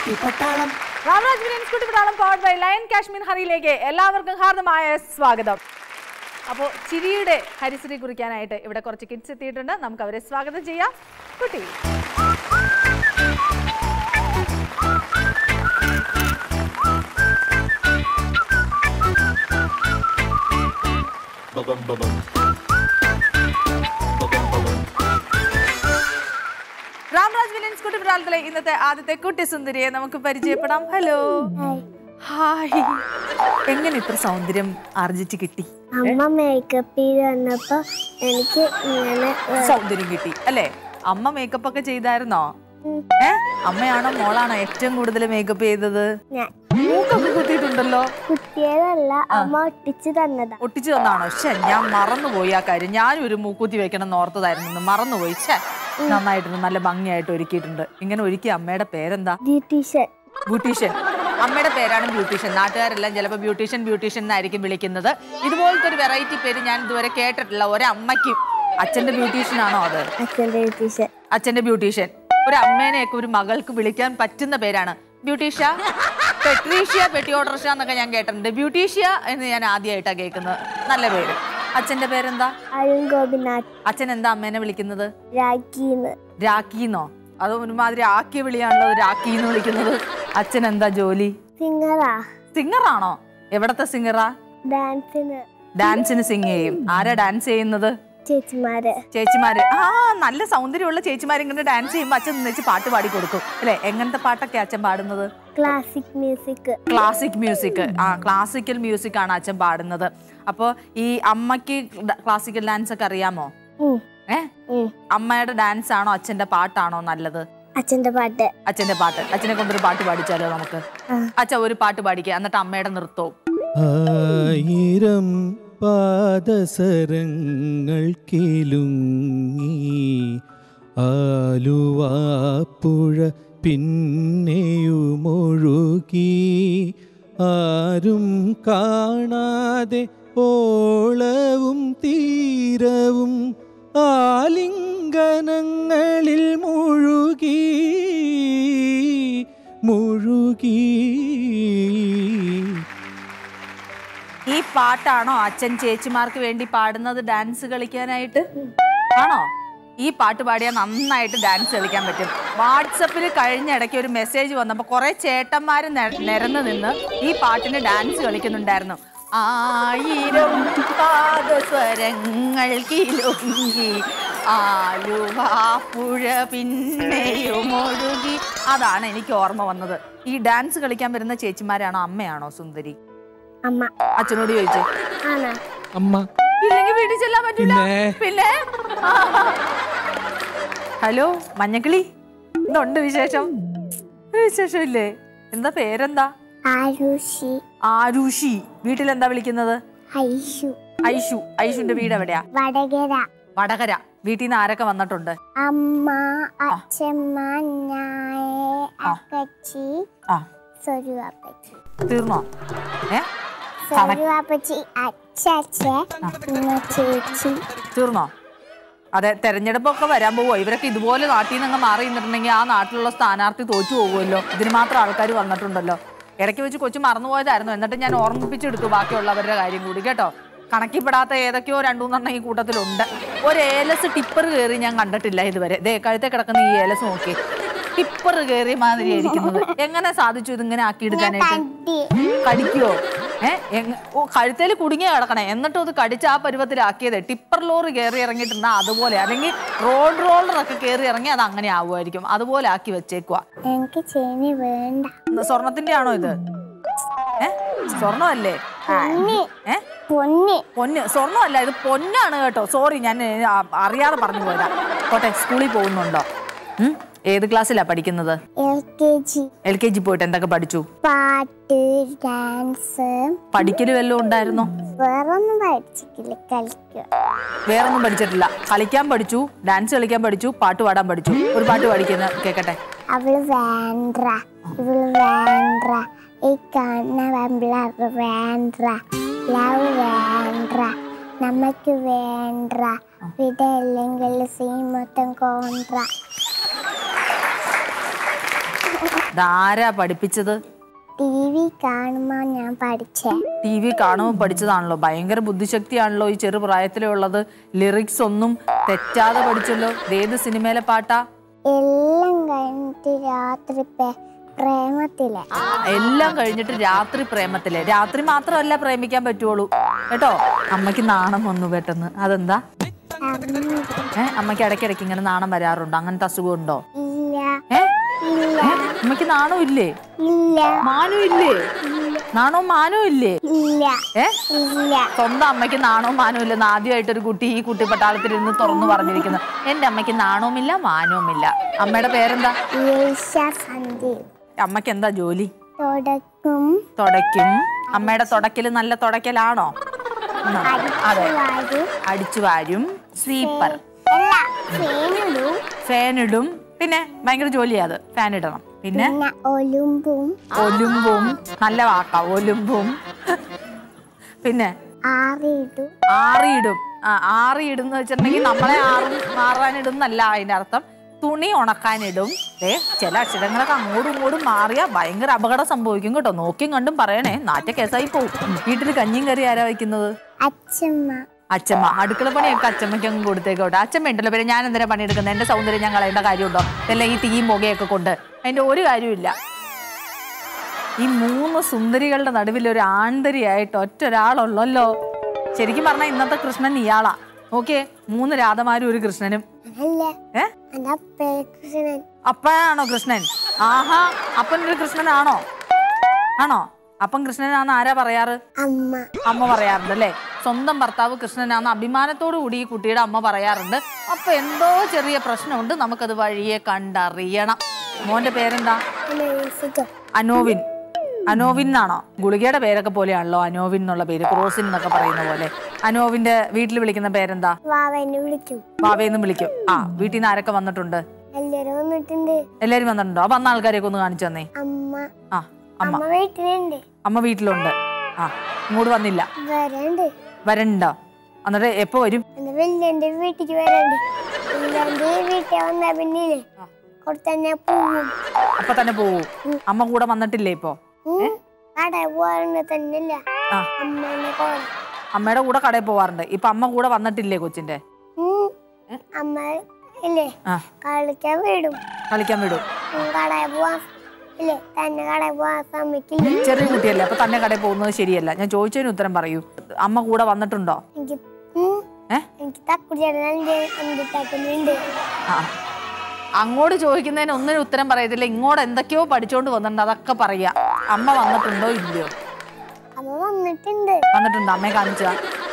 കുട്ടിപ്പട്ടാളം രാമരാജ് വില്യൻസ് Kuttippattalam powered by lion Kashmir ഹറിയിലേക്ക് എല്ലാവർക്കും ഹാർദമായ സ്വാഗതം അപ്പോൾ ചിരിയുടെ ഹരിശ്രീ കുറിക്കാനായിട്ട് ഇവിടെ കുറച്ച് കിഡ്സ് എത്തിയിട്ടുണ്ട് നമുക്ക് അവരെ സ്വാഗതം ചെയ്യാം കുട്ടി രാമരാജ് വില്യൻസ് കുട്ടിപ്പട്ടാളത്തിലെ ഇന്നത്തെ ആദ്യത്തെ കുട്ടി സുന്ദരിയെ നമുക്ക് പരിചയപ്പെടാം ഹലോ ഹായ് എങ്ങനെ ഇത്ര സൗന്ദര്യം ആർജിച്ച് കിട്ടി അമ്മ മേക്കപ്പ് ചെയ്ത് വന്നപ്പോ എനിക്ക് ഇങ്ങനെ ഏ, സൗന്ദര്യം കിട്ടി അല്ലേ അമ്മ മേക്കപ്പ് ഒക്കെ ചെയ്തായിരുന്നോ ഉം. ഏ അമ്മയാണോ മോളാണോ ഏറ്റവും കൂടുതൽ മേക്കപ്പ് ചെയ്തത് ഞാൻ മൂക്കൊക്കെ കുത്തിയിട്ടുണ്ടല്ലോ കുത്തിയതല്ല അമ്മ ഒട്ടിച്ച് തന്നതാ ഒട്ടിച്ചു തന്നാണോ ശ്ശെ ഞാൻ മറന്നുപോയി ആ കാര്യം ഞാനും ഒരു മൂക്കുത്തി വെക്കണം എന്ന് ഓർത്തതായിരുന്നു മറന്നുപോയി ഛേ നന്നായിട്ടുണ്ട് നല്ല ഭംഗിയായിട്ട് ഒരുക്കിയിട്ടുണ്ട് ഇങ്ങനെ ഒരുക്കിയ അമ്മയുടെ പേരെന്താ ബ്യൂട്ടീഷ്യൻ ബ്യൂട്ടീഷ്യൻ അമ്മയുടെ പേരാണ് ബ്യൂട്ടീഷ്യൻ നാട്ടുകാരെല്ലാം ചിലപ്പോൾ ബ്യൂട്ടീഷ്യൻ ബ്യൂട്ടീഷ്യൻ എന്നായിരിക്കും വിളിക്കുന്നത് ഇതുപോലത്തെ ഒരു വെറൈറ്റി പേര് ഞാൻ ഇതുവരെ കേട്ടിട്ടില്ല ഒരമ്മയ്ക്കും അച്ഛന്റെ ബ്യൂട്ടീഷ്യൻ ആണോ അത് അച്ഛൻ്റെ ബ്യൂട്ടീഷ്യൻ അച്ഛന്റെ ബ്യൂട്ടീഷ്യൻ ഒരു അമ്മേനെയൊക്കെ ഒരു മകൾക്ക് വിളിക്കാൻ പറ്റുന്ന പേരാണ് ബ്യൂട്ടീഷ്യ പെട്രീഷ്യ പെട്ടി ഓട്ടർഷ എന്നൊക്കെ ഞാൻ കേട്ടിട്ടുണ്ട് ബ്യൂട്ടീഷ്യ എന്ന് ഞാൻ ആദ്യമായിട്ടാണ് കേൾക്കുന്നത് നല്ല പേര് അച്ഛന്റെ പേരെന്താ അരുൺ ഗോപിനാഥ് അച്ഛൻ എന്താ അമ്മേനെ വിളിക്കുന്നത് രാഖിന്ന് രാഖിന്നോ അത് ഒരുമാതിരി ആക്കിയ വിളിയാണല്ലോ രാഖി എന്ന് വിളിക്കുന്നത് അച്ഛൻ എന്താ ജോലി സിംഗറാ സിംഗറാണോ എവിടത്തെ സിംഗറാ ഡാൻസിന് ഡാൻസിന് സിംഗ് ചെയ്യും ആരാ ഡാൻസ് ചെയ്യുന്നത് ചേച്ചിമാര് ചേച്ചിമാര് ആ നല്ല സൗന്ദര്യമുള്ള ചേച്ചിമാര് ഇങ്ങനെ ഡാൻസ് ചെയ്യുമ്പോൾ അച്ഛൻ നിന്നിച്ച് പാട്ട് പാടി കൊടുക്കും അല്ലെ എങ്ങനത്തെ പാട്ടൊക്കെ അച്ഛൻ പാടുന്നത് ക്ലാസിക് മ്യൂസിക് ക്ലാസിക് മ്യൂസിക് ആ ക്ലാസിക്കൽ മ്യൂസിക് ആണ് അച്ഛൻ പാടുന്നത് അപ്പോൾ ഈ അമ്മയ്ക്ക് ക്ലാസിക്കൽ ഡാൻസ് ഒക്കെ അറിയാമോ ഏ അമ്മയുടെ ഡാൻസ് ആണോ അച്ഛന്റെ പാട്ടാണോ നല്ലത് അച്ഛന്റെ പാട്ട് അച്ഛന്റെ പാട്ട് അച്ഛനെ കൊണ്ടൊരു പാട്ട് പാടിച്ചാലോ നമുക്ക് ആ. അച്ഛ ഒരു പാട്ട് പാടിക്കുക എന്നിട്ട് അമ്മയുടെ നൃത്തവും ആയിരം പാദസരങ്ങൾ കിലുങ്ങി ആലുവാപ്പുഴ പിന്നെയുമൊഴുകി ആരും കാണാതെ ഓളവും തീരവും ആലിംഗനങ്ങളിൽ മുഴുകി മുഴുകി ഈ പാട്ടാണോ അച്ഛൻ ചേച്ചിമാർക്ക് വേണ്ടി പാടുന്നത് ഡാൻസ് കളിക്കാനായിട്ട് ആണോ ഈ പാട്ട് പാടിയാൽ നന്നായിട്ട് ഡാൻസ് കളിക്കാൻ പറ്റും വാട്സപ്പിൽ കഴിഞ്ഞ ഇടയ്ക്ക് ഒരു മെസ്സേജ് വന്നപ്പോൾ കുറെ ചേട്ടന്മാർ നിരന്ന് നിന്ന് ഈ പാട്ടിന് ഡാൻസ് കളിക്കുന്നുണ്ടായിരുന്നു ആയിരം പാദസ്വരങ്ങൾ കിലുങ്ങി ആലുവാപ്പുഴ പിന്നെയും ഒഴുകി അതാണ് എനിക്ക് ഓർമ്മ വന്നത് ഈ ഡാൻസ് കളിക്കാൻ വരുന്ന ചേച്ചിമാരാണോ അമ്മയാണോ സുന്ദരി അമ്മ അച്ഛനോട് ചോദിച്ചു ആണോ അമ്മ ഇല്ലെങ്കിൽ വീട്ടിൽ ചെല്ലാൻ പറ്റില്ല പിന്നെ? പിന്നെ ഹലോ മഞ്ഞക്കിളി എന്തുണ്ട് വിശേഷം ഒരു വിശേഷം ഇല്ലേ എന്താ പേരെന്താ ആരുഷി ആരുഷി വീട്ടിൽ എന്താ വിളിക്കുന്നത് ഐഷു ഐഷു ഐഷുന്റെ വീട് എവിടെയാ വടകര വടകര വീട്ടിൽ നിന്ന് ആരൊക്കെ വന്നിട്ടുണ്ട് അമ്മ അച്ഛമ്മ ഞായ അക്കച്ചി ആ സ്വരുവാപ്പച്ചി തീർന്നോ ഏ സ്വരുവാപ്പച്ചി അച്ഛച്ച പിന്നെ ചേച്ചി തീർന്നോ അതെ തെരഞ്ഞെടുപ്പൊക്കെ വരാൻ പോവോ ഇവരൊക്കെ ഇതുപോലെ നാട്ടിൽ നിന്ന് അങ്ങ് മാറി നിന്നിട്ടുണ്ടെങ്കിൽ ആ നാട്ടിലുള്ള സ്ഥാനാർത്ഥി തോറ്റു പോകുമല്ലോ ഇതിന് മാത്രം ആൾക്കാർ വന്നിട്ടുണ്ടല്ലോ ഇടയ്ക്ക് വെച്ച് കൊച്ചു മറന്നുപോയതായിരുന്നു എന്നിട്ട് ഞാൻ ഓർമ്മിപ്പിച്ചെടുത്തു ബാക്കിയുള്ളവരുടെ കാര്യം കൂടി കേട്ടോ കണക്കിപ്പെടാത്ത ഏതൊക്കെയോ രണ്ടു മൂന്നെണ്ണം ഈ കൂട്ടത്തിലുണ്ട് ഒരു ഏലസ് ടിപ്പർ കയറി ഞാൻ കണ്ടിട്ടില്ല ഇതുവരെ ദേ കഴുത്തെ കിടക്കുന്ന ഈ ഏലസ് നോക്കി ടിപ്പർ കയറിയ മാതിരി ഇരിക്കുന്നത് എങ്ങനെ സാധിച്ചു ഇതിങ്ങനെ ആക്കിയെടുക്കാനായിട്ട് കണ്ടി കടിക്കുവോ ഏ എങ്ങ- ഓ കഴുത്തേൽ കുടുങ്ങിയ കിടക്കണേ എന്നിട്ടും അത് കടിച്ച് ആ പരുവത്തിലാക്കിയത് ടിപ്പർ ലോറി കയറി ഇറങ്ങിയിട്ടുണ്ടാ അതുപോലെ അല്ലെങ്കിൽ റോഡ് റോളറൊക്കെ കയറി ഇറങ്ങി അത് അങ്ങനെ ആവുമായിരിക്കും അതുപോലെ ആക്കി വെച്ചേക്കുക എനിക്ക് ചേനി വേണ്ട സ്വർണത്തിന്റെ ആണോ ഇത് ഏ സ്വർണ്ണമല്ലേ പൊന്ന് ഏ പൊന്ന് പൊന്ന് സ്വർണ്ണമല്ല ഇത് പൊന്നാണ് കേട്ടോ സോറി ഞാൻ ഏ, ആ, അറിയാതെ പറഞ്ഞു പോയതാ കോട്ടെ സ്കൂളിൽ പോകുന്നുണ്ടോ ഉം? ഏത് ക്ലാസ്സിലാ പഠിക്കുന്നത് L K G L K G പോയിട്ട് എന്തൊക്കെ പഠിച്ചു പാട്ട് ഡാൻസ് പഠിക്കല് വല്ലതും ഉണ്ടായിരുന്നോ വേറൊന്നും പഠിച്ചിട്ടില്ല കളിക്കുക വേറൊന്നും പഠിച്ചിട്ടില്ല കളിക്കാൻ പഠിച്ചു ഡാൻസ് കളിക്കാൻ പഠിച്ചു പാട്ട് പാടാൻ പഠിച്ചു ഒരു പാട്ട് പഠിക്കുന്ന കേക്കട്ടെ അവള് വേണ്ട ഇവള് വേണ്ട ഈ കാണുന്ന വെമ്പിളർ വേണ്ട ലവ് വേണ്ട നമുക്ക് വേണ്ട വിടല്ലെങ്കിൽ സീ മൊത്തം കോണ്ട ഇതാരാ പഠിപ്പിച്ചത് ടി വി കാണുമ്പോ ഞാൻ പഠിച്ചേ ടി വി കാണുമ്പോൾ പഠിച്ചതാണല്ലോ ഭയങ്കര ബുദ്ധിശക്തിയാണല്ലോ ഈ ചെറു പ്രായത്തിലേ ഉള്ളത് ലിറിക്സ് ഒന്നും തെറ്റാതെ പഠിച്ചല്ലോ ഇത് ഏത് സിനിമയിലെ പാട്ടാ എല്ലാം കഴിഞ്ഞിട്ട് രാത്രി പേ- പ്രേമത്തിലെ എല്ലാം കഴിഞ്ഞിട്ട് രാത്രി പ്രേമത്തിലെ രാത്രി മാത്രമല്ല പ്രേമിക്കാൻ പറ്റുള്ളൂ കേട്ടോ അമ്മയ്ക്ക് നാണം വന്നു പെട്ടെന്ന് അതെന്താ ഏ അമ്മയ്ക്ക് ഇടയ്ക്കിടയ്ക്ക് ഇങ്ങനെ നാണം വരാറുണ്ടോ അങ്ങനത്തെ അസുഖം ഉണ്ടോ ഇല്ല ഏ ഇല്ല ഏ? അമ്മയ്ക്ക് നാണം ഇല്ലേ ഇല്ല മാനം ഇല്ലേ നാണവും മാനവും ഇല്ലേ ഇല്ല ഏ ഇല്ല സ്വന്തം അമ്മയ്ക്ക് നാണവും മാനവും ഇല്ലെന്ന് ആദ്യമായിട്ട് ഒരു കുട്ടി ഈ കുട്ടി പട്ടാളത്തിൽ ഇരുന്ന് തുറന്നു പറഞ്ഞിരിക്കുന്നു എന്റെ അമ്മയ്ക്ക് നാണവുമില്ല മാനവുമില്ല അമ്മയുടെ പേരെന്താ യേശ സന്ദീപ് അമ്മയ്ക്ക് എന്താ ജോലി തുടക്കും തുടയ്ക്കും അമ്മയുടെ തുടക്കല് നല്ല തുടക്കലാണോ ഉം. അതെ വാരി അടിച്ചു വാരും സ്വീപ്പർ അല്ല ഫേനിടും ഫാനിടും പിന്നെ ഭയങ്കര ജോലിയാ അത് ഫാൻ ഇടണം പിന്നെ പിന്നെ ഒലുമ്പും ഒലുമ്പും നല്ല വാക്കാ ഒലുമ്പും പിന്നെ ആറിയിടും ആറിയിടും ആ ആറിയിടും എന്ന് വെച്ചിട്ടുണ്ടെങ്കിൽ നമ്മളെ ആറും മാറാനിടും എന്നല്ല അതിന്റെ അർത്ഥം തുണി ഉണക്കാനിടും ദേ ചില അക്ഷരങ്ങളൊക്കെ അങ്ങോട്ടും ഇങ്ങോട്ടും മാറിയാ ഭയങ്കര അപകടം സംഭവിക്കും കേട്ടോ നോക്കിയും കണ്ടും പറയണേ നാറ്റ കേസായി പോകും വീട്ടിൽ കഞ്ഞിയും കറി ആരാ വയ്ക്കുന്നത് അച്ഛമ്മ അച്ഛമ്മ അടുക്കള പണിയൊക്കെ അച്ഛമ്മയ്ക്ക് അങ്ങ് കൊടുത്തേക്കോട്ടെ അച്ഛമ്മ ഉണ്ടല്ലോ പിന്നെ ഞാൻ എന്തിനാ പണിയെടുക്കുന്നത് എന്റെ സൗന്ദര്യം ഞാൻ കളയേണ്ട കാര്യമുണ്ടോ എല്ലാം ഈ തീയും പുകയൊക്കെ കൊണ്ട് അതിന്റെ ഒരു കാര്യമില്ല ഈ മൂന്ന് സുന്ദരികളുടെ നടുവിൽ ഒരു ആന്തരിയായിട്ട് ഒറ്റ ഒരാളുള്ളല്ലോ ശരിക്കും പറഞ്ഞാൽ ഇന്നത്തെ കൃഷ്ണൻ ഇയാളാ ഓക്കെ മൂന്ന് രാധമാരും ഒരു കൃഷ്ണനും അല്ല ഏ എന്റെ അപ്പേ കൃഷ്ണൻ അപ്പനാണോ കൃഷ്ണൻ ആഹാ അപ്പൻ ഒരു കൃഷ്ണനാണോ ആണോ അപ്പം കൃഷ്ണനാന്ന് ആരാ പറയാറ് അമ്മ അമ്മ പറയാറുണ്ട് അല്ലേ സ്വന്തം ഭർത്താവ് കൃഷ്ണനാന്ന് അഭിമാനത്തോടു കൂടി ഈ കുട്ടിയുടെ അമ്മ പറയാറുണ്ട് അപ്പൊ എന്തോ ചെറിയ പ്രശ്നമുണ്ട് നമുക്കത് വഴിയെ കണ്ടറിയണം മോന്റെ പേരെന്താ അനേസിക്കും അനോവിൻ അനോവിൻ എന്നാണോ ഗുളികയുടെ പേരൊക്കെ പോലെയാണല്ലോ അനോവിൻ എന്നുള്ള പേര് ക്രോസിൻ എന്നൊക്കെ പറയുന്ന പോലെ അനോവിന്റെ വീട്ടിൽ വിളിക്കുന്ന പേരെന്താ വാവനെ വിളിക്കും ബാവയെന്നും വിളിക്കും ആ വീട്ടിൽ നിന്ന് ആരൊക്കെ വന്നിട്ടുണ്ട് എല്ലാരും വന്നിട്ടുണ്ട് എല്ലാരും വന്നിട്ടുണ്ടോ അപ്പൊ അന്ന് ആൾക്കാരെയൊക്കെ ഒന്ന് കാണിച്ചു തന്നേ അമ്മ ആ അമ്മ അമ്മ വീട്ടിലുണ്ട് അമ്മ വീട്ടിലുണ്ട് ആ ഇങ്ങോട്ട് വന്നില്ല വരണ്ട് വരണ്ടോ എന്നിട്ട് എപ്പോ വരും എന്റെ വല്യന്റെ വീട്ടിക്ക് വരണ്ട് വല്യന്റെ വീട്ടിൽ വന്ന പിന്നില്ലേ കൊടുത്തന്നെ പോവും അപ്പൊ തന്നെ പോവൂ അമ്മ കൂടെ വന്നിട്ടില്ലേ ഇപ്പോ ഉം. കടയിൽ പോകാറുണ്ട് തന്നെയല്ല ആ അമ്മേനെ കോണം അമ്മയുടെ കൂടെ കടയിൽ പോവാറുണ്ട് ഇപ്പൊ അമ്മ കൂടെ വന്നിട്ടില്ലേ കൊച്ചിന്റെ ഉം. അമ്മ ഇല്ലേ ആ കളിക്കാൻ വിടും കളിക്കാൻ വിടും ഉം, കടയിൽ പോവാൻ ഇല്ലേ തന്നെ കടയിൽ പോവാൻ സമ്മതിക്കില്ല ചെറിയ കുട്ടിയല്ലേ അപ്പൊ തന്നെ കടയിൽ പോകുന്നത് ശരിയല്ല ഞാൻ ചോദിച്ചതിന് ഉത്തരം പറയൂ അമ്മ കൂടെ വന്നിട്ടുണ്ടോ എനിക്ക് ഉം, ഏ എനിക്ക് തക്കുടിയാണ് എന്ത് തക്കുന്നുണ്ട് ആ അങ്ങോട്ട് ചോദിക്കുന്നതിന് ഒന്നിനും ഉത്തരം പറയത്തില്ല ഇങ്ങോട്ട് എന്തൊക്കെയോ പഠിച്ചോണ്ട് വന്നിട്ടുണ്ട് അതൊക്കെ പറയാ അമ്മ വന്നിട്ടുണ്ടോ ഇല്ലയോ അമ്മ വന്നിട്ടുണ്ട് വന്നിട്ടുണ്ടോ അമ്മയെ കാണിച്ചാ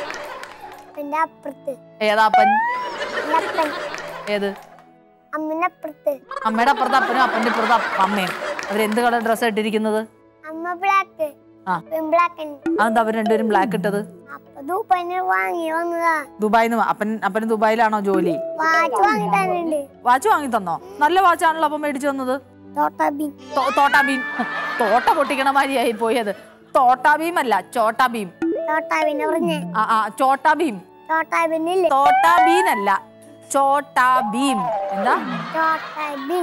എന്റെ അപ്പുറത്ത് ഏതാ അപ്പൻ എന്റെ അപ്പൻ ഏത് അമ്മന്റെ അപ്പുറത്ത് അമ്മയുടെ അപ്പുറത്ത് അപ്പനും അപ്പന്റെ ഇപ്പുറത്ത് അപ്പ- അമ്മയും അവരെന്ത് കളർ ഡ്രസ്സ് ഇട്ടിരിക്കുന്നത് അമ്മ ബ്ലാക്ക് ആ ബ്ലാക്ക് അതെന്താ അവർ രണ്ടുപേരും ബ്ലാക്ക് ഇട്ടത് അപ്പൊ ദൂപ്പന് വാങ്ങി വന്നതാ ദുബായിന്ന് വാ- അപ്പൻ അപ്പന് ദുബായിലാണോ ജോലി വാച്ച് വാങ്ങി തന്നിട്ടുണ്ട് വാച്ച് വാങ്ങി തന്നോ നല്ല വാച്ചാണല്ലോ അപ്പം മേടിച്ചു തന്നത് തോട്ടാബി തോ- തോട്ടാ ഭീം തോട്ട പൊട്ടിക്കണ മാതിരിയായി പോയത് തോട്ടാ ഭീം അല്ല ചോട്ടാ ഭീം തോട്ടാബിനെ പറഞ്ഞേ ആ ആ ചോട്ടാ ഭീം തോട്ടാബിനില്ലേ തോട്ടാ ഭീം അല്ല ചോട്ടാ ഭീം എന്താ തോട്ടാബി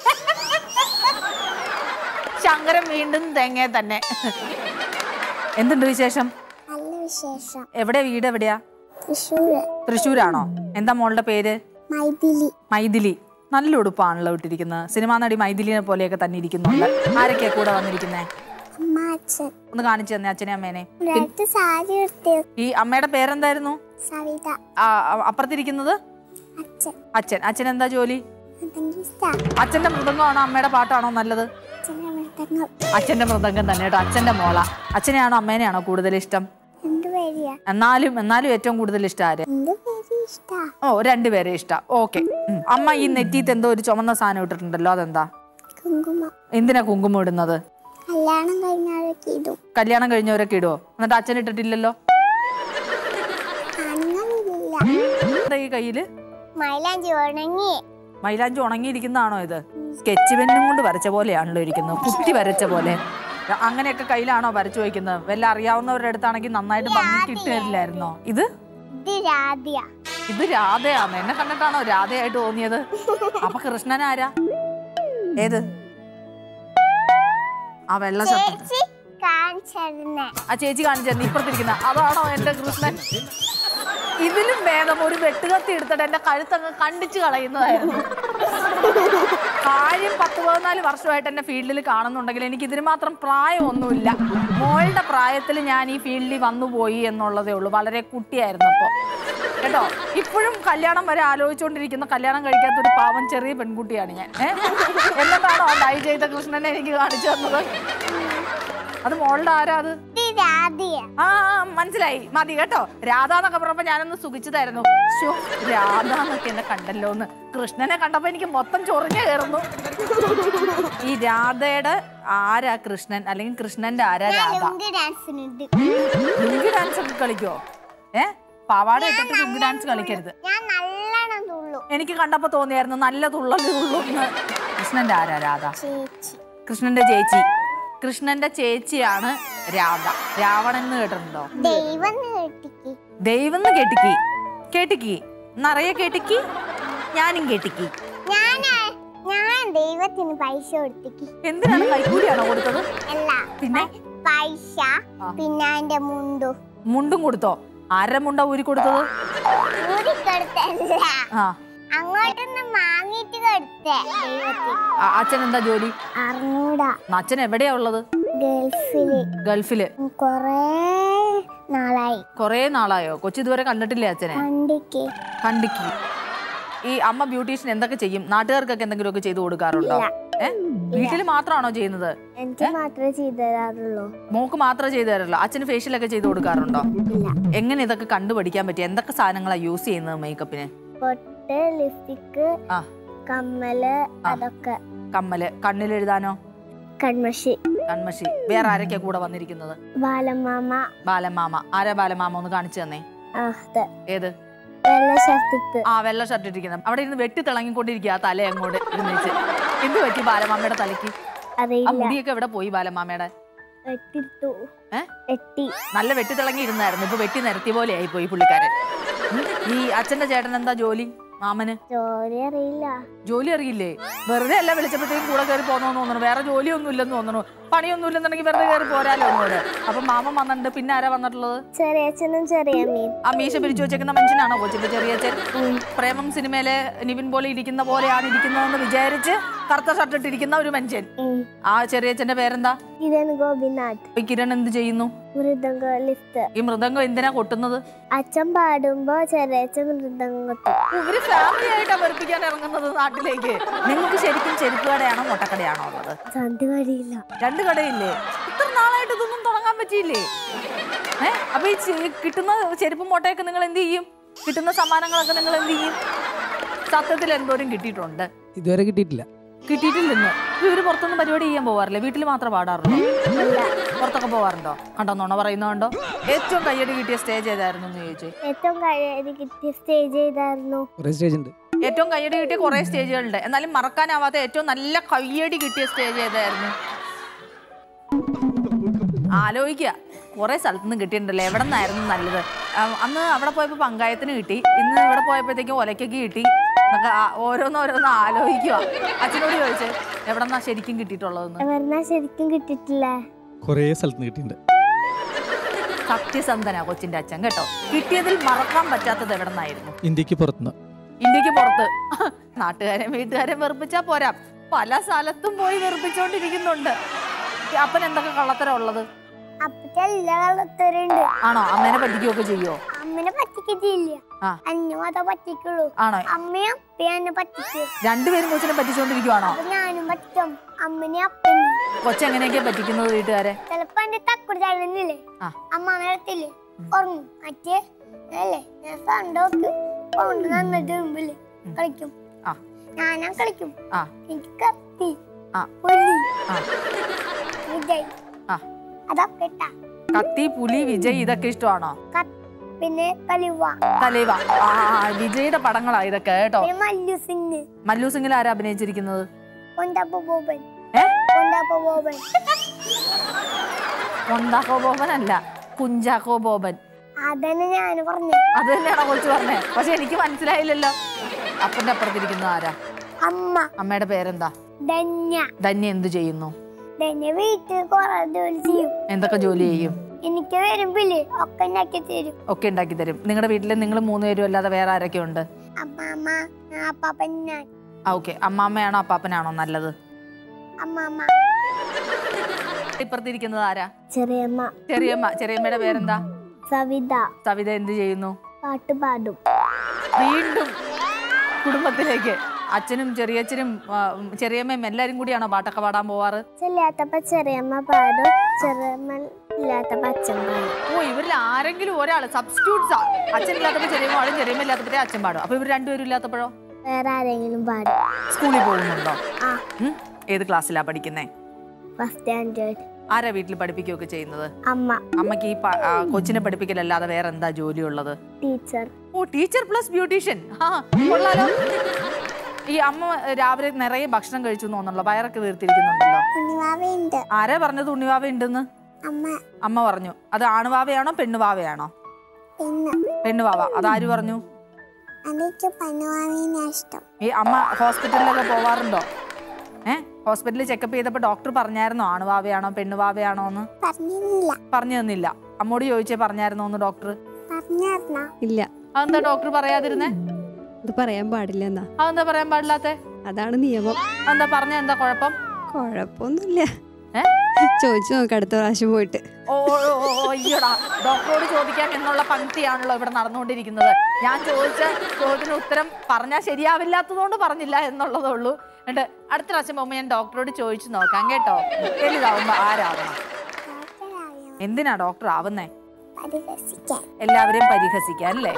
ശങ്കരൻ വീണ്ടും തേങ്ങ തന്നെ എന്തുണ്ട് വിശേഷം നല്ല വിശേഷം എവിടെ വീട് എവിടെയാ തൃശ്ശൂര് തൃശ്ശൂരാണോ എന്താ മോളുടെ പേര് മൈഥിലി മൈഥിലി നല്ല ഉടുപ്പാണല്ലോ ഇട്ടിരിക്കുന്നത് സിനിമാ നടി മൈഥിലിനെ പോലെയൊക്കെ തന്നെ ഇരിക്കുന്നുണ്ട് ആരൊക്കെയാ കൂടെ വന്നിരിക്കുന്നേ അമ്മ അച്ഛൻ ഒന്ന് കാണിച്ചു തന്നെ അച്ഛനെ അമ്മേനെ ഒരാൾക്ക് സാരി എടുത്ത് ഈ അമ്മയുടെ പേരെന്തായിരുന്നു സവിത ആ, ആ, അപ്പുറത്തിരിക്കുന്നത് അച്ഛൻ അച്ഛൻ അച്ഛൻ എന്താ ജോലി അതെനിക്ക് ഇഷ്ടാ അച്ഛന്റെ മൃദംഗമാണോ അമ്മയുടെ പാട്ടാണോ നല്ലത് അച്ഛൻ്റെ മൃതങ്ങൾ അച്ഛന്റെ മൃദംഗം തന്നെ കേട്ടോ അച്ഛന്റെ മോള അച്ഛനെയാണോ അമ്മേനെയാണോ കൂടുതൽ ഇഷ്ടം രണ്ടുപേരെയാ എന്നാലും എന്നാലും ഏറ്റവും കൂടുതൽ ഇഷ്ടം ആര് രണ്ടുപേരും ഇഷ്ടാ ഓ രണ്ടുപേരെ ഇഷ്ടം ഓക്കെ അമ്മ ഈ നെറ്റീത്ത് എന്തോ ഒരു ചുമന്ന സാധനം ഇട്ടിട്ടുണ്ടല്ലോ അതെന്താ കുങ്കുമം എന്തിനാ കുങ്കുമം ഇടുന്നത് കല്യാണം കഴിഞ്ഞാലൊക്കെ ഇടും കല്യാണം കഴിഞ്ഞവരൊക്കെ ഇടുവോ എന്നിട്ട് അച്ഛൻ ഇട്ടിട്ടില്ലല്ലോ ആണുങ്ങളില്ല എന്താ ഈ കയ്യില് മൈലാഞ്ചി ഉണങ്ങി മൈലാഞ്ചി ഉണങ്ങിയിരിക്കുന്നതാണോ ഇത് സ്കെച്ച് പെന്നും കൊണ്ട് വരച്ച പോലെയാണല്ലോ ഇരിക്കുന്നത് കുട്ടി വരച്ച പോലെ അങ്ങനെയൊക്കെ കയ്യിലാണോ വരച്ചു വയ്ക്കുന്നത് വല്ല അറിയാവുന്നവരുടെ അടുത്താണെങ്കിൽ നന്നായിട്ട് ഭംഗിക്ക് ഇട്ട് തരില്ലായിരുന്നോ ഇത് ഇത് രാധിയ ഇത് രാധയാന്ന് എന്നെ കണ്ടിട്ടാണോ രാധയായിട്ട് തോന്നിയത് അപ്പൊ കൃഷ്ണൻ ആരാ ഏത് ആ വെള്ള ഷർട്ട് ചേച്ചി കാണിച്ചിരുന്നേ ആ ചേച്ചി കാണിച്ചു ഇപ്പുറത്തിരിക്കുന്ന അതാണോ എന്റെ കൃഷ്ണൻ ഇതിലും ഭേദം ഒരു വെട്ടുകത്തി എടുത്തിട്ട് എന്റെ കഴുത്തങ്ങ് കണ്ടിച്ചു കളയുന്നതായിരുന്നു കാര്യം പത്ത് പതിനാല് വർഷമായിട്ട് എന്നെ ഫീൽഡിൽ കാണുന്നുണ്ടെങ്കിൽ എനിക്ക് ഇതിന് മാത്രം പ്രായമൊന്നുമില്ല മോളുടെ പ്രായത്തിൽ ഞാൻ ഈ ഫീൽഡിൽ വന്നുപോയി എന്നുള്ളതേ ഉള്ളൂ വളരെ കുട്ടിയായിരുന്നു അപ്പോൾ കേട്ടോ ഇപ്പോഴും കല്യാണം വരെ ആലോചിച്ചുകൊണ്ടിരിക്കുന്ന കല്യാണം കഴിക്കാത്ത ഒരു പാവം ചെറിയ പെൺകുട്ടിയാണ് ഞാൻ ഏഹ് എന്നിട്ടാണോ ഡൈ ചെയ്ത കൃഷ്ണനെ എനിക്ക് കാണിച്ചു തന്നത് അത് മോളുടെ ആരാ അത് ഇത് രാധിയ ആ ആ, മനസ്സിലായി മതി കേട്ടോ രാധ എന്നൊക്കെ പറഞ്ഞപ്പോ ഞാനൊന്ന് സുഖിച്ചതായിരുന്നു ശ്ശോ, രാധ എന്നൊക്കെ എന്നെ കണ്ടല്ലോ എന്ന് കൃഷ്ണനെ കണ്ടപ്പോ എനിക്ക് മൊത്തം ചൊറിഞ്ഞു കയറുന്നു ഈ രാധയുടെ ആരാ കൃഷ്ണൻ അല്ലെങ്കിൽ കൃഷ്ണന്റെ ആരാ രാധ ലുങ്കി ഡാൻസിനുണ്ട് ലുങ്കി ഡാൻസ് ഒക്കെ കളിക്കോ ഏ പാവാട ഇട്ടിട്ട് ലുങ്കി ഡാൻസ് കളിക്കരുത് ഞാൻ നല്ലോണം തുള്ളു എനിക്ക് കണ്ടപ്പോ തോന്നിയായിരുന്നു നല്ല തുള്ളല് തുള്ളു എന്ന് കൃഷ്ണന്റെ ആരാ രാധ ചേച്ചി കൃഷ്ണന്റെ ചേച്ചി കൃഷ്ണന്റെ ചേച്ചിയാണ് രാധ രാവണൻ എന്ന് കേട്ടിട്ടുണ്ടോ ദൈവം കേട്ടിക്ക് ദൈവം എന്ന് കേട്ടിക്കി കേട്ടിക്കി നിറയെ കേട്ടിക്കി ഞാനും കേട്ടിക്കി ഞാൻ ഞാൻ ദൈവത്തിന് പൈസ കൊടുത്തിക്ക് എന്തിനാണ് കൈക്കൂലിയാണോ കൊടുത്തത് അല്ല പിന്നെ? പൈസ പിന്നെ അതിന്റെ മുണ്ടു മുണ്ടും കൊടുത്തോ ആരുടെ മുണ്ട ഊരി കൊടുത്തത് ഊരിക്കൊടുത്തല്ല ആ അങ്ങോട്ടൊന്ന് വാങ്ങിട്ട് കൊടുത്തേ ദൈവത്തിന് ആ, അച്ഛൻ എന്താ ജോലി അറിഞ്ഞൂടാ അച്ഛൻ എവിടെയാ ഉള്ളത് ഗൾഫില് ഗൾഫില് കൊറേ നാളായി കൊറേ നാളായോ കൊച്ചു ഇതുവരെ കണ്ടിട്ടില്ലേ അച്ഛനെ കണ്ടിക്ക് കണ്ടിക്കി ഈ അമ്മ ബ്യൂട്ടീഷ്യൻ എന്തൊക്കെ ചെയ്യും നാട്ടുകാർക്കൊക്കെ എന്തെങ്കിലുമൊക്കെ ചെയ്തു കൊടുക്കാറുണ്ടോ ഏ വീട്ടിൽ മാത്രമാണോ ചെയ്യുന്നത് എനിക്ക് മാത്രമേ ചെയ്തു തരാറുള്ളൂ മോക്ക് മാത്രമേ ചെയ്തു തരുള്ളൂ അച്ഛന് ഫേഷ്യലൊക്കെ ചെയ്തു കൊടുക്കാറുണ്ടോ ഇല്ല എങ്ങനെ ഇതൊക്കെ കണ്ടുപഠിക്കാൻ പറ്റി എന്തൊക്കെ സാധനങ്ങളാണ് യൂസ് ചെയ്യുന്നത് മേക്കപ്പിന് പൊട്ട് ലിപ്സ്റ്റിക്ക് ആ കമ്മല് ആ. അതൊക്കെ കമ്മല് കണ്ണിലെഴുതാനോ കൺമഷി കൺമഷി വേറെ ആരൊക്കെയാ കൂടെ വന്നിരിക്കുന്നത് ബാലമാമ ബാലമാമ ആരാ ബാലമാമ ഒന്ന് കാണിച്ചു തന്നേ ആ അതെ ഏത് വെള്ള ഷർട്ടിട്ട് ആ വെള്ള ഷർട്ട് ഇട്ടിരിക്കുന്നത് അവിടെ ഇരുന്ന് വെട്ടി തിളങ്ങിക്കൊണ്ടിരിക്കുക ആ തല അങ്ങോട്ട് ഇരുന്നേച്ച് എന്ത് പറ്റി ബാലമാമയുടെ തലയ്ക്ക് ആ അറിയില്ല മുടിയൊക്കെ എവിടെ പോയി ബാലമാമയുടെ വെട്ടിട്ടു ഏ? വെട്ടി നല്ല വെട്ടി തിളങ്ങി ഇരുന്നായിരുന്നു ഇപ്പൊ വെട്ടി നിരത്തിയ പോലെ ആയി പോയി പുള്ളിക്കാരൻ ഉം. ഈ അച്ഛന്റെ ചേട്ടൻ എന്താ ജോലി മാമന് ജോലി അറിയില്ല ജോലി അറിയില്ലേ വെറുതെ അല്ല വിളിച്ചപ്പോഴത്തേക്കും കൂടെ കയറി പോന്നോന്ന് തോന്നുന്നു വേറെ ജോലിയൊന്നും ഇല്ലെന്ന് തോന്നുന്നു പണിയൊന്നും ഇല്ലെന്നുണ്ടെങ്കിൽ വെറുതെ കയറി പോരാലോ ഒന്നുകൂടെ അപ്പൊ മാമൻ വന്നിട്ടുണ്ട് പിന്നെ ആരാ വന്നിട്ടുള്ളത് ചെറിയച്ഛനും ചെറിയമ്മയും ആ മീശ പിരിച്ചു വെച്ചേക്കുന്ന മനുഷ്യനാണോ കൊച്ചിന്റെ ചെറിയച്ഛൻ പ്രേമം സിനിമയിലെ നിവിൻ പോലെ ഇരിക്കുന്ന പോലെയാണ് ഇരിക്കുന്നതെന്ന് വിചാരിച്ച് കറുത്ത ഷർട്ട് ഇട്ടിരിക്കുന്ന ഒരു മനുഷ്യൻ ഉം. ആ ചെറിയച്ഛന്റെ പേരെന്താ കിരൺ ഗോപിനാഥ് ഈ കിരൺ എന്ത് ചെയ്യുന്നു മൃദംഗ ലിഫ്റ്റ് ഈ മൃദംഗം എന്തിനാ കൊട്ടുന്നത് അച്ഛൻ പാടുമ്പോ ചെറിയച്ഛൻ മൃദംഗം കൊട്ടും ഇവര് ഫാമിലി ആയിട്ടാ വെറുപ്പിക്കാൻ ഇറങ്ങുന്നത് നാട്ടിലേക്ക് നിങ്ങൾക്ക് ശരിക്കും ചെരുപ്പ് കടയാണോ മുട്ടക്കടയാണോ ഉള്ളത് സന്ധി കഴിയില്ല രണ്ട് കടയില്ലേ ഇത്ര നാളായിട്ട് ഇതൊന്നും തുടങ്ങാൻ പറ്റിയില്ലേ ഏ അപ്പൊ ഈ ചെ- കിട്ടുന്ന ചെരുപ്പ് മുട്ടയൊക്കെ നിങ്ങൾ എന്ത് ചെയ്യും കിട്ടുന്ന സമ്മാനങ്ങളൊക്കെ നിങ്ങൾ എന്ത് ചെയ്യും സത്യത്തിൽ എന്തോരം കിട്ടിയിട്ടുണ്ട് ഇതുവരെ കിട്ടിയിട്ടില്ല കിട്ടിയിട്ടില്ലെന്ന് ഇവര് പുറത്തൊന്നും പരിപാടി ചെയ്യാൻ പോവാറില്ലേ വീട്ടിൽ മാത്രം പാടാറുള്ളൂ പുറത്തൊക്കെ പോവാറുണ്ടോ കണ്ടോ നുണ പറയുന്നുണ്ടോ ഏറ്റവും കയ്യടി കിട്ടിയ സ്റ്റേജ് ഏതായിരുന്നു എന്ന് ചോദിച്ചു ഏറ്റവും കഴിയാതെ കിട്ടിയ സ്റ്റേജ് ചെയ്തായിരുന്നു കുറേ സ്റ്റേജ് ഉണ്ട് ഏറ്റവും കയ്യടി കിട്ടിയ കുറെ സ്റ്റേജുകളുണ്ട് എന്നാലും മറക്കാനാവാത്ത ഏറ്റവും നല്ല കയ്യടി കിട്ടിയ സ്റ്റേജ് ഏതായിരുന്നു ആലോചിക്കുക കുറെ സ്ഥലത്തു നിന്ന് കിട്ടിയിട്ടുണ്ടല്ലോ എവിടെ നിന്നായിരുന്നു നല്ലത് ആ, അന്ന് അവിടെ പോയപ്പോൾ പങ്കായത്തിന് കിട്ടി ഇന്ന് ഇവിടെ പോയപ്പോഴത്തേക്കും ഒലയ്ക്കൊക്കെ കിട്ടി എന്നൊക്കെ ആ- ഓരോന്നോരോന്ന് ആലോചിക്കുക അച്ഛനോട് ചോദിച്ചേ എവിടെ നിന്നാ ശരിക്കും കിട്ടിയിട്ടുള്ളതെന്ന് എവർന്നാ ശരിക്കും കിട്ടിയിട്ടില്ല കുറേ സ്ഥലത്ത് നിന്ന് കിട്ടിയിട്ടുണ്ട് സത്യസന്ധനാ കൊച്ചിന്റെ അച്ഛൻ കേട്ടോ കിട്ടിയതിൽ മറക്കാൻ പറ്റാത്തത് എവിടെ നിന്നായിരുന്നു ഇന്ത്യക്ക് പുറത്തുനിന്ന് ഇന്ത്യക്ക് പുറത്ത് നാട്ടുകാരെ വീട്ടുകാരെ വെറുപ്പിച്ചാ പോരാ പല സ്ഥലത്തും പോയി വെറുപ്പിച്ചോണ്ടിരിക്കുന്നുണ്ട് ഈ അപ്പൻ എന്തൊക്കെ കള്ളത്തരം ഉള്ളത് അപ്പത്തെ എല്ലാ കള്ളത്തരുണ്ട് ആണോ അമ്മേനെ പറ്റിക്കുകയൊക്കെ ചെയ്യോ അമ്മനെ പറ്റിക്കില്ല ആ. അന്നെ മാത്രമേ പറ്റിക്കുള്ളൂ ആണോ അമ്മയും അപ്പയും എന്നെ പറ്റിക്കും രണ്ടുപേരും കൊച്ചിനെ പറ്റിച്ചോണ്ടിരിക്കുവാണോ അപ്പൊ ഞാനും പറ്റിക്കും അമ്മനെ അപ്പനെ കൊച്ചെങ്ങനെയൊക്കെയാ പറ്റിക്കുന്നത് വീട്ടുകാരെ ചിലപ്പോ എന്റെ തക്കുടി തള്ളുന്നില്ലേ ആ. അമ്മ നേരത്തില്ലേ ഉറങ്ങും മറ്റേ അല്ലേ ഞാൻ സണ്ടോക്ക് കൊണ്ട് നന്നിട്ട് മുമ്പില് കളിക്കും ആ. ഞാനാ കളിക്കും ആ എനിക്ക് കത്തി ആ. പുലി ആ വിജയ് ആ അതൊക്കെ ഇട്ടാ കത്തി പുലി വിജയ് ഇതൊക്കെ ഇഷ്ടമാണോ കത്ത് പിന്നെ കലുവ തലൈവ ആ വിജയുടെ പടങ്ങളാ ഇതൊക്കെ കേട്ടോ പിന്നെ മല്ലു സിംഗ് മല്ലു സിംഗിൽ ആരാ അഭിനയിച്ചിരിക്കുന്നത് കൊണ്ടപ്പ ബോബൻ ഏ കൊണ്ടപ്പ ബോബൻ കൊണ്ടാക്കോ ബോബൻ അല്ല കുഞ്ചാക്കോ ബോബൻ അതന്നെ ഞാൻ പറഞ്ഞു അത് തന്നെയാണോ കൊച്ചു പറഞ്ഞേ പക്ഷെ എനിക്ക് മനസ്സിലായില്ലല്ലോ അപ്പന്റെ അപ്പുറത്തിരിക്കുന്ന ആരാ അമ്മ അമ്മയുടെ പേരെന്താ ധന്യ ധന്യ എന്ത് ചെയ്യുന്നു തന്നെ വീട്ടിൽ കുറെ ജോലി ചെയ്യും എന്തൊക്കെ ജോലി ചെയ്യും എനിക്ക് വരുമ്പില്ലേ ഒക്കെ ഉണ്ടാക്കി തരും ഒക്കെ ഉണ്ടാക്കി തരും നിങ്ങളുടെ വീട്ടിൽ നിങ്ങൾ മൂന്നുപേരും അല്ലാതെ വേറെ ആരൊക്കെ ഉണ്ട് അമ്മാമ്മ അപ്പാപ്പൻ ഞാൻ ആ ഓക്കെ അമ്മാമ്മയാണോ അപ്പാപ്പനാണോ നല്ലത് അമ്മാമ്മ ഇപ്പുറത്തിരിക്കുന്നത് ആരാ ചെറിയമ്മ ചെറിയമ്മ ചെറിയമ്മയുടെ പേരെന്താ സവിത സവിത എന്ത് ചെയ്യുന്നു പാട്ട് പാടും വീണ്ടും കുടുംബത്തിലേക്ക് അച്ഛനും ചെറിയച്ഛനും ആ, ചെറിയമ്മയും എല്ലാരും കൂടിയാണോ പാട്ടൊക്കെ പാടാൻ പോവാറ് ചെല്ലാത്തപ്പ ചെറിയമ്മ പാടും ചെറിയമ്മ ഇല്ലാത്തപ്പ അച്ഛൻ പാടും ഓ ഇവരിൽ ആരെങ്കിലും ഒരാൾ സബ്സ്റ്റിറ്റ്യൂട്ട്സാ അച്ഛൻ ഇല്ലാത്തപ്പോ ചെറിയമ്മ പാടും ചെറിയമ്മ ഇല്ലാത്തപ്പോഴേ അച്ഛൻ പാടും അപ്പൊ ഇവർ രണ്ടുപേരും ഇല്ലാത്തപ്പോഴോ വേറെ ആരെങ്കിലും പാടും സ്കൂളിൽ പോകുന്നുണ്ടോ ആ ഉം? ഏത് ക്ലാസ്സിലാ പഠിക്കുന്നേ ഫസ്റ്റ് സ്റ്റാൻഡേർഡ് ആരാ വീട്ടിൽ പഠിപ്പിക്കുകയൊക്കെ ചെയ്യുന്നത് അമ്മ അമ്മക്ക് ഈ പ- ആ, കൊച്ചിനെ പഠിപ്പിക്കലല്ലാതെ വേറെ എന്താ ജോലിയുള്ളത് ടീച്ചർ ഓ ടീച്ചർ പ്ലസ് ബ്യൂട്ടീഷ്യൻ ആ കൊള്ളാലോ ഈ അമ്മ രാവിലെ നിറയെ ഭക്ഷണം കഴിച്ചു എന്ന് തോന്നുന്നല്ലോ വയറൊക്കെ വീർത്തിരിക്കുന്നുണ്ടല്ലോ ഉണ്ണിവാവയുണ്ട് ആരാ പറഞ്ഞത് ഉണ്ണിവാവ ഉണ്ടെന്ന് അമ്മ അമ്മ പറഞ്ഞു അത് ആണുവാവയാണോ പെണ്ണുവാവയാണോ പിന്നെ പെണ്ണുവാവ അതാര് പറഞ്ഞു എനിക്ക് പനുവാവിനെ ഇഷ്ടം ഈ അമ്മ ഹോസ്പിറ്റലിലൊക്കെ പോവാറുണ്ടോ ഏ ഹോസ്പിറ്റലിൽ ചെക്കപ്പ് ചെയ്തപ്പോൾ ഡോക്ടർ പറഞ്ഞായിരുന്നോ ആണുവാവയാണോ പെണ്ണുവാവയാണോ എന്ന് പറഞ്ഞില്ല പറഞ്ഞു തന്നില്ല അമ്മോട് ചോദിച്ചേ പറഞ്ഞായിരുന്നോ എന്ന് ഡോക്ടർ പറഞ്ഞായിരുന്ന ഇല്ല അതെന്താ ഡോക്ടർ പറയാതിരുന്നേ അത് പറയാൻ പാടില്ല എന്നാ അതെന്താ പറയാൻ പാടില്ലാത്തെ അതാണ് നിയമം അതെന്താ പറഞ്ഞ എന്താ കുഴപ്പം കുഴപ്പമൊന്നുമില്ല ഏ? ചോദിച്ചു നോക്ക് അടുത്ത പ്രാവശ്യം പോയിട്ട് ഓ ഓ, ഓ, ഓ, അയ്യോടാ ഡോക്ടറോട് ചോദിക്കാം എന്നുള്ള പങ്ക്തിയാണല്ലോ ഇവിടെ നടന്നുകൊണ്ടിരിക്കുന്നത് ഞാൻ ചോദിച്ച ചോദ്യത്തിന് ഉത്തരം പറഞ്ഞാൽ ശരിയാവില്ലാത്തതുകൊണ്ട് പറഞ്ഞില്ല എന്നുള്ളതേ ഉള്ളൂ എന്നിട്ട് അടുത്ത പ്രാവശ്യം പോകുമ്പോൾ ഞാൻ ഡോക്ടറോട് ചോദിച്ചു നോക്കാം കേട്ടോ വലുതാവുമ്പോ ആരാവണം എന്തിനാ ഡോക്ടർ ആവുന്നേ പരിഹസിക്കാൻ എല്ലാവരെയും പരിഹസിക്കാൻ അല്ലേ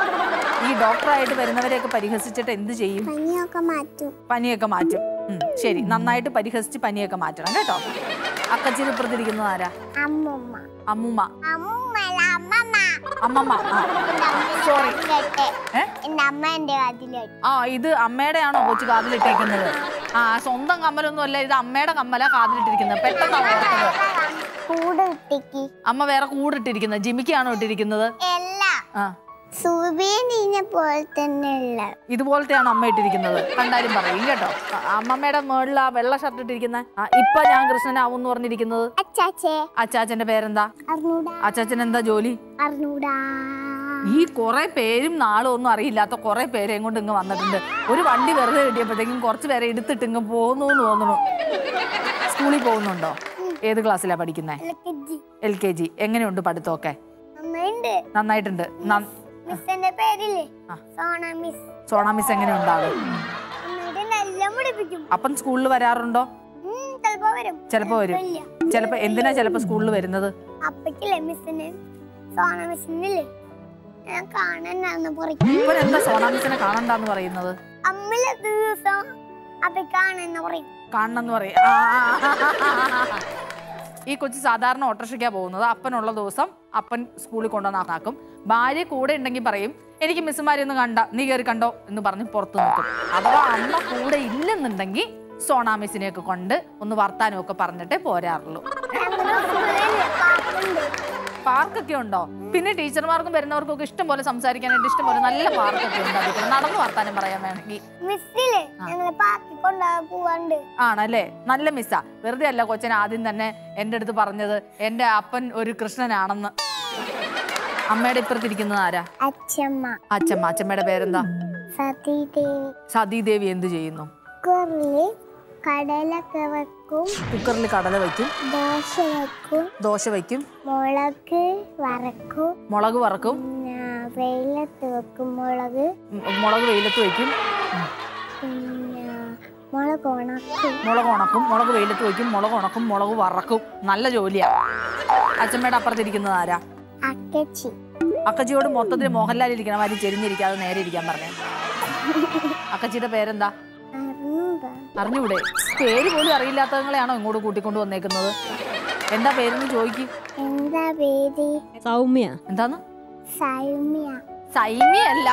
ഈ ഡോക്ടറായിട്ട് വരുന്നവരെയൊക്കെ പരിഹസിച്ചിട്ട് എന്ത് ചെയ്യും പനിയൊക്കെ മാറ്റും പനിയൊക്കെ മാറ്റും ഉം, ശരി നന്നായിട്ട് പരിഹസിച്ച് പനിയൊക്കെ മാറ്റണം കേട്ടോ അക്കച്ചിൽ ഇപ്പുറത്തിരിക്കുന്നത് ആരാ അമ്മുമ്മ അമ്മുമ്മ അമ്മുമ്മല്ല അമ്മമ്മ അമ്മമ്മ ആ സോറി ഏ എന്റെ അമ്മ എന്റെ അതിലോട്ട് ആ ഇത് അമ്മയുടെ ആണോ കൊച്ചു കാതിലിട്ടേക്കുന്നത് ആ സ്വന്തം കമ്മലൊന്നും അല്ല ഇത് അമ്മയുടെ കമ്മല കാതിലിട്ടിരിക്കുന്നത് പെട്ടെന്ന് ഓർത്തത് കൂട് ഇട്ടിക്ക് അമ്മ വേറെ കൂടിട്ടിരിക്കുന്നത് ജിമിക്കാണോ ഇട്ടിരിക്കുന്നത് എല്ലാ ആ സൂബിയെ നീഞ്ഞ പോലെ തന്നെ ഉള്ള ഇതുപോലത്തെയാണ് അമ്മ ഇട്ടിരിക്കുന്നത് കണ്ടാലും പറയും കേട്ടോ ആ, അമ്മമ്മയുടെ മുകളിൽ ആ വെള്ള ഷർട്ട് ഇട്ടിരിക്കുന്ന ആ, ഇപ്പൊ ഞാൻ കൃഷ്ണനാവും എന്ന് പറഞ്ഞിരിക്കുന്നത് അച്ചാച്ചേ അച്ചാച്ചന്റെ പേരെന്താ അറിഞ്ഞൂടാ അച്ചാച്ചൻ എന്താ ജോലി അറിഞ്ഞൂടാ ഈ കുറെ പേരും നാളും ഒന്നും അറിയില്ലാത്ത കുറെ പേരെയും കൊണ്ട് ഇങ്ങ് വന്നിട്ടുണ്ട് ഒരു വണ്ടി വെറുതെ കിട്ടിയപ്പോഴത്തേക്കും കുറച്ച് പേരെ എടുത്തിട്ട് ഇങ്ങ് പോകുന്നു എന്ന് തോന്നുന്നു സ്കൂളിൽ പോകുന്നുണ്ടോ ഏത് ക്ലാസ്സിലാ പഠിക്കുന്നത് എൽകെജി എൽ കെ ജി എങ്ങനെയുണ്ട് പഠിത്തമൊക്കെ അമ്മയുണ്ട് നന്നായിട്ടുണ്ട് ന- മിസ്സിന്റെ പേരില്ലേ ആ. സോണ മിസ് സോണ മിസ് എങ്ങനെയുണ്ടാകും അമ്മയുടെ നല്ല പഠിപ്പിക്കും അപ്പം സ്കൂളിൽ വരാറുണ്ടോ ഉം, ചെലപ്പോ വരും ചിലപ്പോ വരും ഇല്ല ചിലപ്പോ എന്തിനാ ചിലപ്പോ സ്കൂളിൽ വരുന്നത് അപ്പക്കില്ലേ മിസ്സിന് സോണ മിസ്സിനില്ലേ ഞാൻ കാണാനാന്ന് പറയും ഇവൻ എന്താ സോണ മിസ്സിനെ കാണണ്ടെന്ന് പറയുന്നത് അമ്മില്ല ദിവസം അപ്പൊ കാണാന്ന് പറയും കാണണം എന്ന് പറയും ആ, ആ, ആ, ആ, ആ. ഈ കൊച്ചു സാധാരണ ഓട്ടോറിക്ഷയ്ക്കാ പോകുന്നത് അപ്പനുള്ള ദിവസം അപ്പൻ സ്കൂളിൽ കൊണ്ടുവന്നാക്കും ഭാര്യ കൂടെ ഉണ്ടെങ്കിൽ പറയും എനിക്ക് മിസ്സുമാരെയൊന്നും കണ്ട നീ കയറി കണ്ടോ എന്ന് പറഞ്ഞ് പുറത്ത് നിൽക്കും അഥവാ അമ്മ കൂടെ ഇല്ലെന്നുണ്ടെങ്കിൽ സോണാ മിസ്സിനെയൊക്കെ കൊണ്ട് ഒന്ന് വർത്താനം ഒക്കെ പറഞ്ഞിട്ടേ പോരാറുള്ളൂ ഞങ്ങളുടെ സ്കൂളില് പാട്ടുണ്ട് പാർക്കൊക്കെ ഉണ്ടോ പിന്നെ ടീച്ചർമാർക്കും വരുന്നവർക്കും ഒക്കെ ഇഷ്ടം പോലെ സംസാരിക്കാനായിട്ട് ഇഷ്ടം പോലെ നല്ല പാർക്കൊക്കെ ഉണ്ട് അതിൽ നടന്ന് വർത്താനം പറയാൻ വേണമെങ്കിൽ മിസ്സില് ഞങ്ങള് പാർക്കിൽ കൊണ്ടുപോകാൻ പോവാണ്ട് ആണല്ലേ നല്ല മിസ്സാ വെറുതെ അല്ല കൊച്ചൻ ആദ്യം തന്നെ എൻ്റെ അടുത്ത് പറഞ്ഞത് എൻ്റെ അപ്പൻ ഒരു കൃഷ്ണനാണെന്ന് അമ്മയുടെ ഇപ്പുറത്തിരിക്കുന്നത് ആരാ അച്ഛമ്മ അച്ഛമ്മ അച്ഛമ്മയുടെ പേരെന്താ സതീദേവി സതീദേവി എന്ത് ചെയ്യുന്നു കുറില് കടലൊക്കെ വെക്കും കുക്കറിൽ കടല വയ്ക്കും ദോശ വെക്കും ദോശ വയ്ക്കും മുളക് വറക്കും മുളക് വറക്കും പിന്നെ വെയിലത്ത് വെക്കും മുളക് ഉം, മുളക് വെയിലത്ത് വയ്ക്കും പിന്നെ മുളക് ഉണക്കും മുളക് ഉണക്കും മുളക് വെയിലത്ത് വയ്ക്കും മുളക് ഉണക്കും മുളക് വറക്കും നല്ല ജോലിയാ അച്ഛമ്മയുടെ അപ്പുറത്തിരിക്കുന്നത് ആരാ അക്കച്ചി അക്കച്ചിയോട് മൊത്തത്തിൽ മോഹൻലാൽ ഇരിക്കണം മാതിരി ചെരിഞ്ഞിരിക്കാതെ നേരെ ഇരിക്കാൻ പറഞ്ഞു അക്കച്ചിയുടെ പേരെന്താ അറിഞ്ഞൂടാ അറിഞ്ഞൂടെ പേര് പോലും അറിയില്ലാത്തവങ്ങളെയാണോ ഇങ്ങോട്ട് കൂട്ടിക്കൊണ്ട് വന്നേക്കുന്നത് എന്താ പേരെന്ന് ചോദിക്കും എന്താ പേര് സൗമ്യ എന്താന്ന് സൗമ്യ സൈമ അല്ല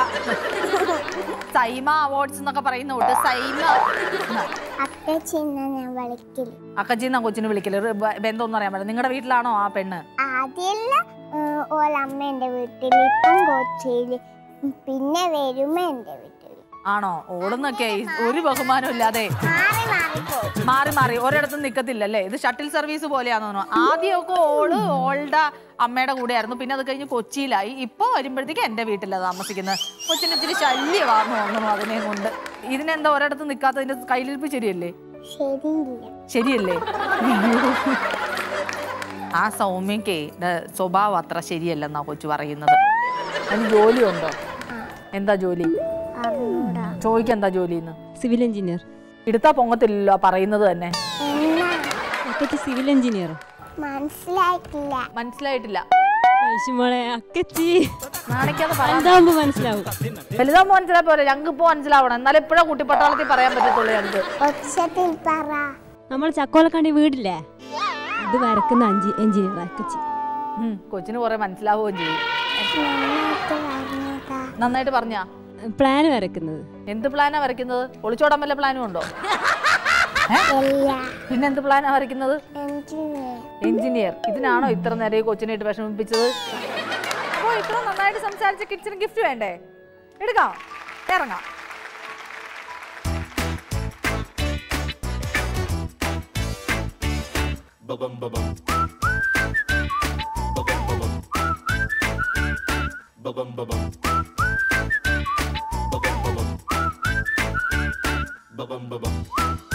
സൈമ അവാർഡ്സ് എന്നൊക്കെ പറയുന്ന കൂട്ട് സൈമ എന്നാ. അക്കച്ചി എന്നാ ഞാൻ വിളിക്കല് അക്കച്ചി എന്നാ കൊച്ചിനെ വിളിക്കല് ഒരു ബ- ബന്ധമൊന്നും അറിയാൻ പറ്റില്ല നിങ്ങളുടെ വീട്ടിലാണോ ആ പെണ്ണ് ആദ്യമല്ല ഓല അമ്മ എൻ്റെ വീട്ടിൽ ഇപ്പം കൊച്ചിയില് പിന്നെ വരുമ്പോ എൻ്റെ വീട്ടിൽ ആണോ ഓടുന്നൊക്കെ ഈ ഒരു ബഹുമാനം ഇല്ലാതെ മാറി മാറി പോകും മാറി മാറി ഒരിടത്തും നിക്കത്തില്ലല്ലേ ഇത് ഷട്ടിൽ സർവീസ് പോലെയാന്ന് തോന്നുന്നു ആദ്യമൊക്കെ ഓള് ഓളുടെ അമ്മയുടെ കൂടെയായിരുന്നു പിന്നെ അത് കഴിഞ്ഞ് കൊച്ചിയിലായി ഇപ്പൊ വരുമ്പോഴത്തേക്ക് എന്റെ വീട്ടിലാണ് താമസിക്കുന്നത് കൊച്ചിന് ഇച്ചിരി ശല്യമാണെന്ന് തോന്നുന്നു അതിനെ കൊണ്ട് ഇതിനെന്താ ഒരിടത്തും നിക്കാത്തതിന്റെ കയ്യിലിരിപ്പ് ശരിയല്ലേ ശരിയില്ല ശരിയല്ലേ ആ സൗമ്യക്ക് സ്വഭാവം അത്ര ശരിയല്ലെന്നാ കൊച്ചു പറയുന്നത് അതിന് ജോലിയുണ്ടോ എന്താ ജോലി അറിഞ്ഞൂടാ ചോദിക്കെന്താ ജോലിന്ന് സിവിൽ എഞ്ചിനീയർ എടുത്താ പൊങ്ങത്തില്ലല്ലോ ആ പറയുന്നത് തന്നെ എന്നാ അക്കച്ചി സിവിൽ എഞ്ചിനീയർ മനസ്സിലായിട്ടില്ല മനസ്സിലായിട്ടില്ല ഐശുമോളെ അക്കച്ചി നാണിക്കാതെ പറയാൻ വലുതാകുമ്പോ മനസ്സിലാവും വലുതാകുമ്പോ മനസ്സിലായ പോലെ ഞങ്ങൾക്ക് ഇപ്പൊ മനസ്സിലാവണം എന്നാലും എപ്പോഴാ കുട്ടിപ്പട്ടാളത്തിൽ പറയാൻ പറ്റത്തുള്ളൂ ഞങ്ങൾക്ക് ഒച്ചത്തിൽ പറ നമ്മൾ ചക്കോലക്കണ്ടി വീടില്ലേ അത് വരക്കുന്ന അഞ്ചി എഞ്ചിനീയർ അക്കച്ചി ഉം, കൊച്ചിന് കുറെ മനസ്സിലാവുകയും ചെയ്യും നന്നായിട്ട് പറഞ്ഞതാ നന്നായിട്ട് പറഞ്ഞാ പ്ലാൻ വരക്കുന്നത് എന്ത് പ്ലാനാ വരയ്ക്കുന്നത് ഒളിച്ചോടാൻ വല്ല പ്ലാനും ഉണ്ടോ എല്ലാ പിന്നെ എന്ത് പ്ലാനാ വരയ്ക്കുന്നത് എഞ്ചിനീയർ എഞ്ചിനീയർ ഇതിനാണോ ഇത്ര നേരം ഈ കൊച്ചിനായിട്ട് വിഷമിപ്പിച്ചത് അപ്പോ ഇത്ര നന്നായിട്ട് സംസാരിച്ച കിഡ്സിന് ഗിഫ്റ്റ് വേണ്ടേ എടുക്കാം ഇറങ്ങാം Ba-bum, ba-bum.